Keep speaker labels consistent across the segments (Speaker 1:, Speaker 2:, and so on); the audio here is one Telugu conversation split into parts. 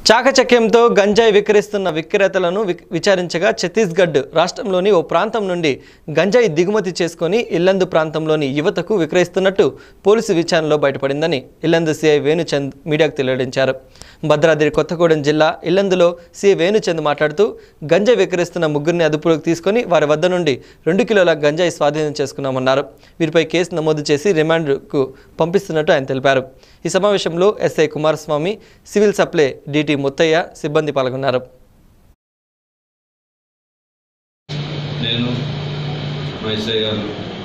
Speaker 1: చాకచక్యంతో గంజాయి విక్రయిస్తున్న విక్రేతలను విక్- విచారించగా ఛత్తీస్గఢ్ రాష్ట్రంలోని ఓ ప్రాంతం నుండి గంజాయి దిగుమతి చేసుకొని ఇల్లందు ప్రాంతంలోని యువతకు విక్రయిస్తున్నట్టు పోలీసు విచారణలో బయటపడిందని ఇల్లందు సిఐ వేణుచంద్ మీడియాకు వెల్లడించారు భద్రాద్రి కొత్తగూడెం జిల్లా ఇల్లందులో సిఐ వేణుచంద్ మాట్లాడుతూ గంజాయి విక్రయిస్తున్న ముగ్గురిని అదుపులోకి తీసుకొని వారి వద్ద నుండి రెండు కిలోల గంజాయి స్వాధీనం చేసుకున్నామన్నారు వీరిపై కేసు నమోదు చేసి రిమాండ్కు పంపిస్తున్నట్టు ఆయన తెలిపారు ఈ సమావేశంలో SI Kumaraswamy civil supply DT Muthaiah సిబ్బంది పాల్గొన్నారు
Speaker 2: నేను మా ఎస్ఐ గారు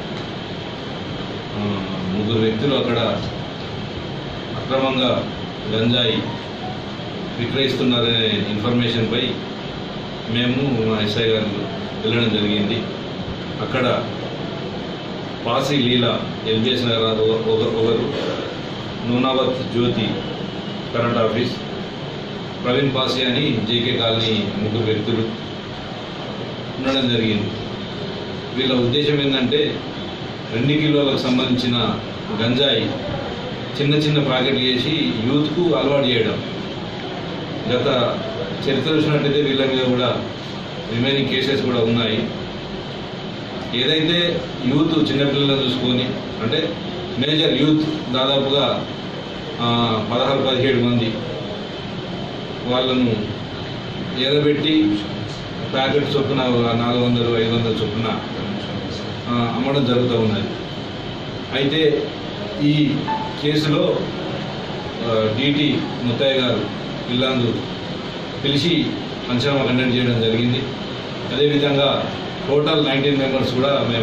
Speaker 2: ఆ, ముగ్గురు వ్యక్తులు అక్కడ అక్రమంగా గంజాయి విక్రయిస్తున్నారనే ఇన్ఫర్మేషన్పై మేము మా ఎస్ఐ గారు వెళ్ళడం జరిగింది అక్కడ పాసి లీల ఎల్బిఎస్ నగర్ ఒక- ఒక- ఒకరు నూనావత్ జ్యోతి కరెంట్ ఆఫీస్ ప్రవీణ్ పాసి అని జేకే కాలనీ ముగ్గురు వ్యక్తులు ఉండడం జరిగింది వీళ్ళ ఉద్దేశం ఏంటంటే రెండు కిలోలకు సంబంధించిన గంజాయి చిన్న చిన్న ప్యాకెట్లు చేసి యూత్కు అలవాటు చేయడం గత చరిత్ర చూసినట్టయితే వీళ్ళ మీద కూడా రిమైనింగ్ కేసెస్ కూడా ఉన్నాయి ఏదైతే యూత్ చిన్నపిల్లలను చూసుకొని అంటే మేజర్ యూత్ దాదాపుగా ఆ, పదహారు పదిహేడు మంది వాళ్ళను ఎగబెట్టి ప్యాకెట్ చొప్పున నాలుగు వందలు ఐదు వందలు చొప్పున ఆ, అమ్మడం జరుగుతూ ఉన్నది అయితే ఈ కేసులో డిటి ముత్తయ్య గారు ఇల్లాందు పిలిచి పంచనామా కండక్ట్ చేయడం జరిగింది అదేవిధంగా టోటల్ నైన్టీన్ మెంబర్స్ కూడా మేము